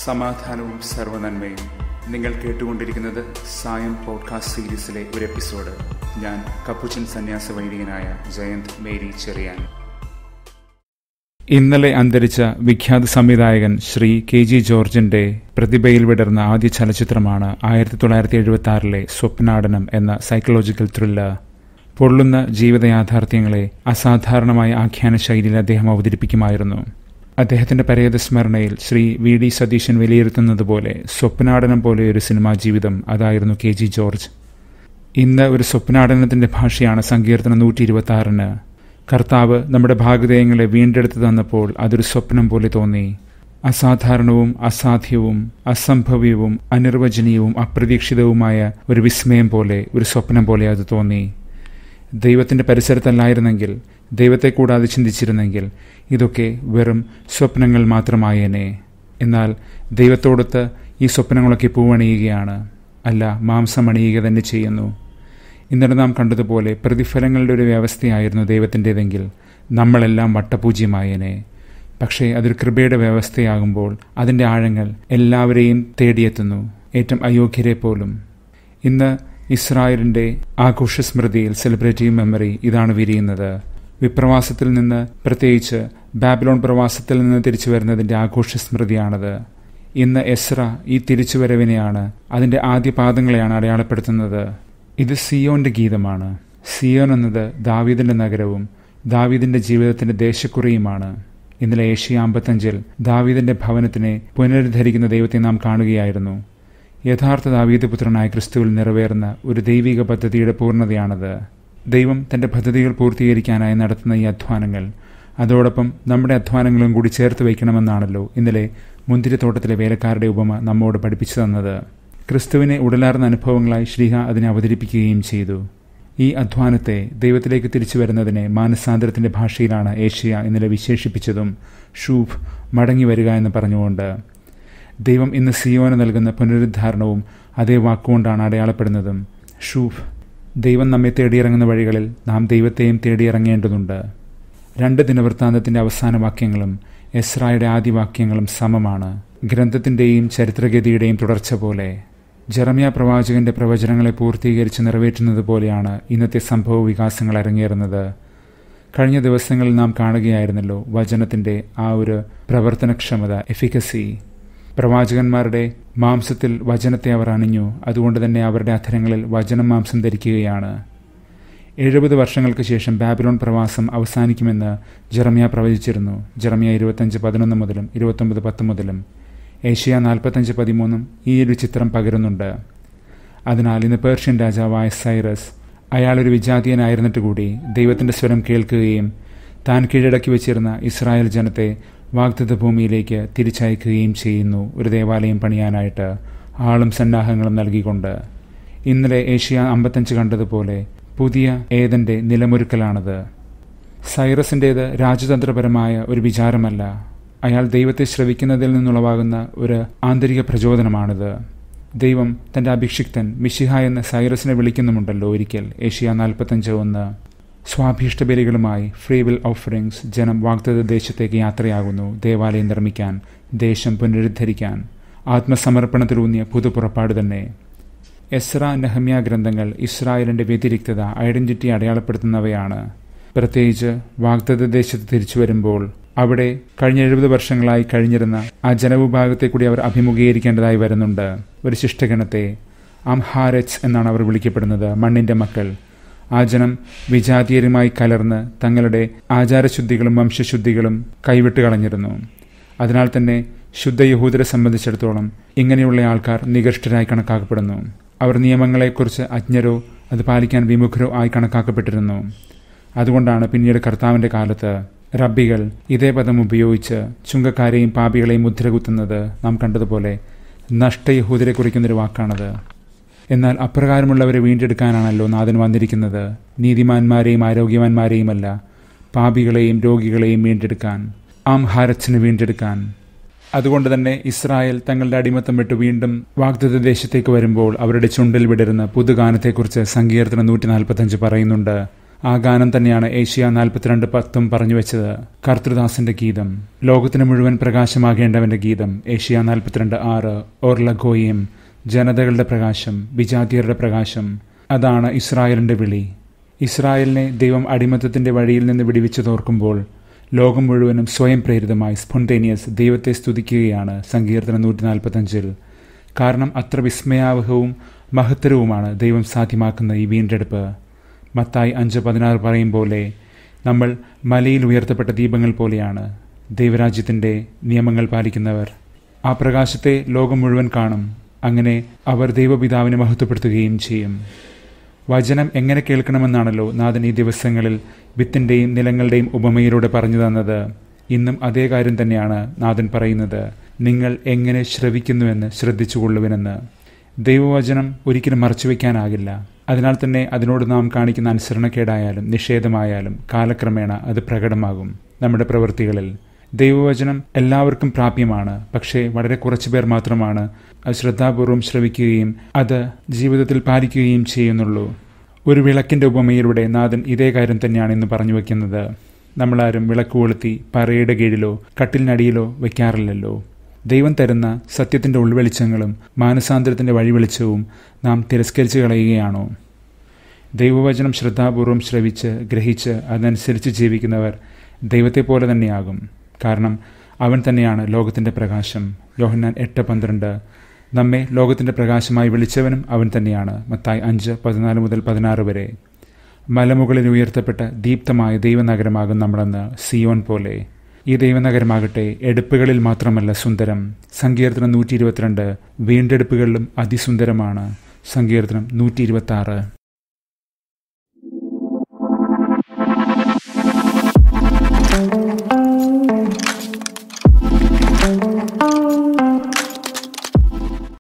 സമാധാനവും സർവനന്മയും നിങ്ങൾ കേട്ടുകൊണ്ടിരിക്കുന്നത് സായം പോഡ്കാസ്റ്റ് സീരീസിലെ ഒരു എപ്പിസോഡ് ഞാൻ കപ്പുച്ചൻ സന്യാസ വൈദികനായ ജയന്ത് മേരി ചെറിയാൻ ഇന്നലെ അന്തരിച്ച വിഖ്യാത സംവിധായകൻ ശ്രീ കെ ജി ജോർജിന്റെ പ്രതിഭയിൽ വിടർന്ന ആദ്യ ചലച്ചിത്രമാണ് ആയിരത്തി തൊള്ളായിരത്തി എഴുപത്തി ആറിലെ സ്വപ്നാടനം എന്ന സൈക്കോളജിക്കൽ ത്രില്ലർ പൊള്ളുന്ന ജീവിത യാഥാർത്ഥ്യങ്ങളെ അസാധാരണമായ ആഖ്യാന ശൈലിയിൽ അദ്ദേഹം അവതരിപ്പിക്കുമായിരുന്നു അദ്ദേഹത്തിന്റെ പരേത സ്മരണയിൽ ശ്രീ വി ഡി സതീശൻ വിലയിരുത്തുന്നത് പോലെ സ്വപ്നാടനം പോലെ ഒരു സിനിമാ ജീവിതം അതായിരുന്നു കെ ജി ജോർജ് ഇന്ന് ഒരു സ്വപ്നാടനത്തിന്റെ ഭാഷയാണ് സങ്കീർത്തനം നൂറ്റി ഇരുപത്തി ആറിന് കർത്താവ് നമ്മുടെ ഭാഗധേയങ്ങളെ വീണ്ടെടുത്തു തന്നപ്പോൾ അതൊരു സ്വപ്നം പോലെ തോന്നി അസാധാരണവും അസാധ്യവും അസംഭവ്യവും അനിർവചനീയവും അപ്രതീക്ഷിതവുമായ ഒരു വിസ്മയം പോലെ ഒരു സ്വപ്നം പോലെ അത് തോന്നി ദൈവത്തിന്റെ പരിസരത്തല്ലായിരുന്നെങ്കിൽ ദൈവത്തെ കൂടാതെ ചിന്തിച്ചിരുന്നെങ്കിൽ ഇതൊക്കെ വെറും സ്വപ്നങ്ങൾ മാത്രമായേനെ എന്നാൽ ദൈവത്തോടൊത്ത് ഈ സ്വപ്നങ്ങളൊക്കെ പൂവണിയുകയാണ് അല്ല മാംസം അണിയുക തന്നെ ചെയ്യുന്നു ഇന്നലെ നാം കണ്ടതുപോലെ പ്രതിഫലങ്ങളുടെ ഒരു വ്യവസ്ഥയായിരുന്നു ദൈവത്തിൻ്റെതെങ്കിൽ നമ്മളെല്ലാം വട്ടപൂജ്യമായേനെ പക്ഷേ അതൊരു കൃപയുടെ വ്യവസ്ഥയാകുമ്പോൾ അതിൻ്റെ ആഴങ്ങൾ എല്ലാവരെയും തേടിയെത്തുന്നു ഏറ്റവും അയോഗ്യരെ പോലും ഇന്ന് ഇസ്രായേലിൻ്റെ ആഘോഷസ്മൃതിയിൽ സെലിബ്രേറ്റീവ് മെമ്മറി ഇതാണ് വിരിയുന്നത് വിപ്രവാസത്തിൽ നിന്ന് പ്രത്യേകിച്ച് ബാബിലോൺ പ്രവാസത്തിൽ നിന്ന് തിരിച്ചു വരുന്നതിൻ്റെ ആഘോഷസ്മൃതിയാണത് ഇന്ന് എസ്ര ഈ തിരിച്ചുവരവിനെയാണ് അതിൻ്റെ ആദ്യ പാദങ്ങളെയാണ് അടയാളപ്പെടുത്തുന്നത് ഇത് സിയോന്റെ ഗീതമാണ് സിയോൻ എന്നത് ദാവീദിന്റെ നഗരവും ദാവീദിന്റെ ജീവിതത്തിന്റെ ദേശക്കുറിയുമാണ് ഇന്നലെ ഏഷ്യ അമ്പത്തഞ്ചിൽ ദാവീദിന്റെ ഭവനത്തിനെ പുനരുദ്ധരിക്കുന്ന ദൈവത്തെ നാം കാണുകയായിരുന്നു യഥാർത്ഥ ദാവീദ് പുത്രനായ ക്രിസ്തുവിൽ നിറവേറുന്ന ഒരു ദൈവിക പദ്ധതിയുടെ പൂർണ്ണതയാണത് ദൈവം തന്റെ പദ്ധതികൾ പൂർത്തീകരിക്കാനായി നടത്തുന്ന ഈ അധ്വാനങ്ങൾ അതോടൊപ്പം നമ്മുടെ അധ്വാനങ്ങളും കൂടി ചേർത്ത് വയ്ക്കണമെന്നാണല്ലോ ഇന്നലെ മുന്തിരിത്തോട്ടത്തിലെ വേലക്കാരുടെ ഉപമ നമ്മോട് പഠിപ്പിച്ചു തന്നത് ക്രിസ്തുവിനെ ഉടലാർന്ന അനുഭവങ്ങളായി ശ്രീഹ അതിനെ അവതരിപ്പിക്കുകയും ചെയ്തു ഈ അധ്വാനത്തെ ദൈവത്തിലേക്ക് തിരിച്ചു വരുന്നതിനെ മാനസാന്തരത്തിന്റെ ഭാഷയിലാണ് ഏഷ്യ ഇന്നലെ വിശേഷിപ്പിച്ചതും ഷൂഫ് മടങ്ങി വരിക എന്ന് പറഞ്ഞുകൊണ്ട് ദൈവം ഇന്ന് സിയോന് നൽകുന്ന പുനരുദ്ധാരണവും അതേ വാക്കുകൊണ്ടാണ് അടയാളപ്പെടുന്നതും ഷൂഫ് ദൈവം നമ്മെ തേടിയിറങ്ങുന്ന വഴികളിൽ നാം ദൈവത്തെയും തേടിയിറങ്ങേണ്ടതുണ്ട് രണ്ട് ദിനവൃത്താന്തത്തിന്റെ അവസാന വാക്യങ്ങളും എസ്രായുടെ ആദ്യ വാക്യങ്ങളും സമമാണ് ഗ്രന്ഥത്തിന്റെയും ചരിത്രഗതിയുടെയും തുടർച്ച പോലെ ജെറമിയ പ്രവാചകന്റെ പ്രവചനങ്ങളെ പൂർത്തീകരിച്ച് നിറവേറ്റുന്നത് പോലെയാണ് ഇന്നത്തെ സംഭവ വികാസങ്ങൾ അരങ്ങേറുന്നത് കഴിഞ്ഞ ദിവസങ്ങളിൽ നാം കാണുകയായിരുന്നല്ലോ വചനത്തിന്റെ ആ ഒരു പ്രവർത്തനക്ഷമത എഫിക്കസി പ്രവാചകന്മാരുടെ മാംസത്തിൽ വചനത്തെ അവർ അണിഞ്ഞു അതുകൊണ്ട് തന്നെ അവരുടെ അധരങ്ങളിൽ വചനം മാംസം ധരിക്കുകയാണ് എഴുപത് വർഷങ്ങൾക്ക് ശേഷം ബാബിലോൺ പ്രവാസം അവസാനിക്കുമെന്ന് ജെറമിയ പ്രവചിച്ചിരുന്നു ജെറമിയ ഇരുപത്തഞ്ച് പതിനൊന്ന് മുതലും ഇരുപത്തൊമ്പത് പത്ത് മുതലും ഏഷ്യ നാൽപ്പത്തഞ്ച് പതിമൂന്നും ഈ ഒരു ചിത്രം പകരുന്നുണ്ട് അതിനാൽ ഇന്ന് പേർഷ്യൻ രാജാവായ സൈറസ് അയാൾ ഒരു വിജാതീയനായിരുന്നിട്ട് കൂടി ദൈവത്തിന്റെ സ്വരം കേൾക്കുകയും താൻ കീഴടക്കി വെച്ചിരുന്ന ഇസ്രായേൽ ജനത്തെ വാഗ്ദത്ത ഭൂമിയിലേക്ക് തിരിച്ചയക്കുകയും ചെയ്യുന്നു ഒരു ദേവാലയം പണിയാനായിട്ട് ആളും സന്നാഹങ്ങളും നൽകിക്കൊണ്ട് ഇന്നലെ ഏഷ്യ അമ്പത്തഞ്ച് കണ്ടതുപോലെ പുതിയ ഏതന്റെ നിലമൊരുക്കലാണത് സൈറസിൻ്റേത് രാജതന്ത്രപരമായ ഒരു വിചാരമല്ല അയാൾ ദൈവത്തെ ശ്രവിക്കുന്നതിൽ നിന്നുളവാകുന്ന ഒരു ആന്തരിക പ്രചോദനമാണിത് ദൈവം തന്റെ അഭിഷിക്തൻ മിഷിഹ എന്ന സൈറസിനെ വിളിക്കുന്നുമുണ്ടല്ലോ ഒരിക്കൽ ഏഷ്യ നാൽപ്പത്തഞ്ച് ഒന്ന് സ്വാഭീഷ്ട ബലികളുമായി ഫ്രീ വിൽ ഓഫറിങ്സ് ജനം വാഗ്ദത്ത ദേശത്തേക്ക് യാത്രയാകുന്നു ദേവാലയം നിർമ്മിക്കാൻ ദേശം പുനരുദ്ധരിക്കാൻ ആത്മസമർപ്പണത്തിലൂന്നിയ പുതുപുറപ്പാട് തന്നെ എസ്ര നെഹമ്യ ഗ്രന്ഥങ്ങൾ ഇസ്രായേലിന്റെ വ്യതിരിക്തത ഐഡന്റിറ്റി അടയാളപ്പെടുത്തുന്നവയാണ് പ്രത്യേകിച്ച് വാഗ്ദത്ത ദേശത്ത് തിരിച്ചു വരുമ്പോൾ അവിടെ കഴിഞ്ഞ എഴുപത് വർഷങ്ങളായി കഴിഞ്ഞിരുന്ന ആ ജനവിഭാഗത്തെ കൂടി അവർ അഭിമുഖീകരിക്കേണ്ടതായി വരുന്നുണ്ട് ഒരു ശിഷ്ടഗണത്തെ അംഹാരച്ച് എന്നാണ് അവർ വിളിക്കപ്പെടുന്നത് മണ്ണിന്റെ മക്കൾ ആ ജനം വിജാതീയരുമായി കലർന്ന് തങ്ങളുടെ ആചാരശുദ്ധികളും വംശശുദ്ധികളും കൈവിട്ട് കളഞ്ഞിരുന്നു അതിനാൽ തന്നെ ശുദ്ധ യഹൂദരെ സംബന്ധിച്ചിടത്തോളം ഇങ്ങനെയുള്ള ആൾക്കാർ നികഷ്ടരായി കണക്കാക്കപ്പെടുന്നു അവർ നിയമങ്ങളെക്കുറിച്ച് അജ്ഞരോ അത് പാലിക്കാൻ വിമുഖരോ ആയി കണക്കാക്കപ്പെട്ടിരുന്നു അതുകൊണ്ടാണ് പിന്നീട് കർത്താവിന്റെ കാലത്ത് റബ്ബികൾ ഇതേ പദം ഉപയോഗിച്ച് ചുങ്കക്കാരെയും പാപികളെയും മുദ്രകുത്തുന്നത് നാം കണ്ടതുപോലെ നഷ്ടയഹൂദരെ കുറിക്കുന്നൊരു വാക്കാണത് എന്നാൽ അപ്രകാരമുള്ളവരെ വീണ്ടെടുക്കാനാണല്ലോ നാഥൻ വന്നിരിക്കുന്നത് നീതിമാന്മാരെയും ആരോഗ്യവാന്മാരെയുമല്ല പാപികളെയും രോഗികളെയും വീണ്ടെടുക്കാൻ ആം ഹാരച്ചിന് വീണ്ടെടുക്കാൻ അതുകൊണ്ട് തന്നെ ഇസ്രായേൽ തങ്ങളുടെ അടിമത്തം വിട്ട് വീണ്ടും വാഗ്ദത്ത ദേശത്തേക്ക് വരുമ്പോൾ അവരുടെ ചുണ്ടിൽ വിടരുന്ന പുതുഗാനത്തെക്കുറിച്ച് സങ്കീർത്തനം നൂറ്റി നാൽപ്പത്തഞ്ച് പറയുന്നുണ്ട് ആ ഗാനം തന്നെയാണ് ഏഷ്യ നാൽപ്പത്തിരണ്ട് പത്തും പറഞ്ഞു വെച്ചത് കർത്തൃദാസിന്റെ ഗീതം ലോകത്തിന് മുഴുവൻ പ്രകാശമാകേണ്ടവന്റെ ഗീതം ഏഷ്യ നാൽപ്പത്തിരണ്ട് ആറ് ഓർല ഗോയിം ജനതകളുടെ പ്രകാശം വിജാതിയരുടെ പ്രകാശം അതാണ് ഇസ്രായേലിന്റെ വിളി ഇസ്രായേലിനെ ദൈവം അടിമത്തത്തിന്റെ വഴിയിൽ നിന്ന് വിടിവിച്ചു തോർക്കുമ്പോൾ ലോകം മുഴുവനും സ്വയം പ്രേരിതമായി സ്പോണ്ടേനിയസ് ദൈവത്തെ സ്തുതിക്കുകയാണ് സങ്കീർത്തനം നൂറ്റി നാൽപ്പത്തഞ്ചിൽ കാരണം അത്ര വിസ്മയാവഹവും മഹത്തരവുമാണ് ദൈവം സാധ്യമാക്കുന്ന ഈ വീണ്ടെടുപ്പ് മത്തായി അഞ്ച് പതിനാറ് പറയും പോലെ നമ്മൾ മലയിൽ ഉയർത്തപ്പെട്ട ദീപങ്ങൾ പോലെയാണ് ദൈവരാജ്യത്തിൻ്റെ നിയമങ്ങൾ പാലിക്കുന്നവർ ആ പ്രകാശത്തെ ലോകം മുഴുവൻ കാണും അങ്ങനെ അവർ ദൈവപിതാവിനെ മഹത്വപ്പെടുത്തുകയും ചെയ്യും വചനം എങ്ങനെ കേൾക്കണമെന്നാണല്ലോ നാഥൻ ഈ ദിവസങ്ങളിൽ വിത്തിൻ്റെയും നിലങ്ങളുടെയും ഉപമയിലൂടെ പറഞ്ഞു തന്നത് ഇന്നും അതേ കാര്യം തന്നെയാണ് നാഥൻ പറയുന്നത് നിങ്ങൾ എങ്ങനെ ശ്രവിക്കുന്നുവെന്ന് ശ്രദ്ധിച്ചുകൊള്ളുവിനെന്ന് ദൈവവചനം ഒരിക്കലും മറച്ചുവെക്കാനാകില്ല അതിനാൽ തന്നെ അതിനോട് നാം കാണിക്കുന്ന അനുസരണക്കേടായാലും നിഷേധമായാലും കാലക്രമേണ അത് പ്രകടമാകും നമ്മുടെ പ്രവൃത്തികളിൽ ദൈവവചനം എല്ലാവർക്കും പ്രാപ്യമാണ് പക്ഷേ വളരെ കുറച്ചു പേർ മാത്രമാണ് അത് ശ്രദ്ധാപൂർവം ശ്രവിക്കുകയും അത് ജീവിതത്തിൽ പാലിക്കുകയും ചെയ്യുന്നുള്ളൂ ഒരു വിളക്കിന്റെ ഉപമയിലൂടെ നാഥൻ ഇതേ കാര്യം തന്നെയാണ് ഇന്ന് പറഞ്ഞു വെക്കുന്നത് നമ്മളാരും വിളക്ക് കൊളുത്തി പറയുടെ കീഴിലോ കട്ടിലിനടിയിലോ വയ്ക്കാറില്ലല്ലോ ദൈവം തരുന്ന സത്യത്തിന്റെ ഉൾവെളിച്ചങ്ങളും മാനസാന്തരത്തിന്റെ വഴിവെളിച്ചവും നാം തിരസ്കരിച്ചു കളയുകയാണോ ദൈവവചനം ശ്രദ്ധാപൂർവം ശ്രവിച്ച് ഗ്രഹിച്ച് അതനുസരിച്ച് ജീവിക്കുന്നവർ ദൈവത്തെ പോലെ തന്നെയാകും കാരണം അവൻ തന്നെയാണ് ലോകത്തിന്റെ പ്രകാശം യോഹന്നാൻ എട്ട് പന്ത്രണ്ട് നമ്മെ ലോകത്തിന്റെ പ്രകാശമായി വിളിച്ചവനും അവൻ തന്നെയാണ് മത്തായി അഞ്ച് പതിനാല് മുതൽ പതിനാറ് വരെ മലമുകളിൽ ഉയർത്തപ്പെട്ട ദീപ്തമായ ദൈവനഗരമാകും നമ്മളെന്ന് സിയോൻ പോലെ ഈ ദൈവനഗരമാകട്ടെ എടുപ്പുകളിൽ മാത്രമല്ല സുന്ദരം സങ്കീർത്തനം നൂറ്റി ഇരുപത്തിരണ്ട് വീണ്ടെടുപ്പുകളിലും അതിസുന്ദരമാണ് സങ്കീർത്തനം നൂറ്റി ഇരുപത്തി ആറ് thank you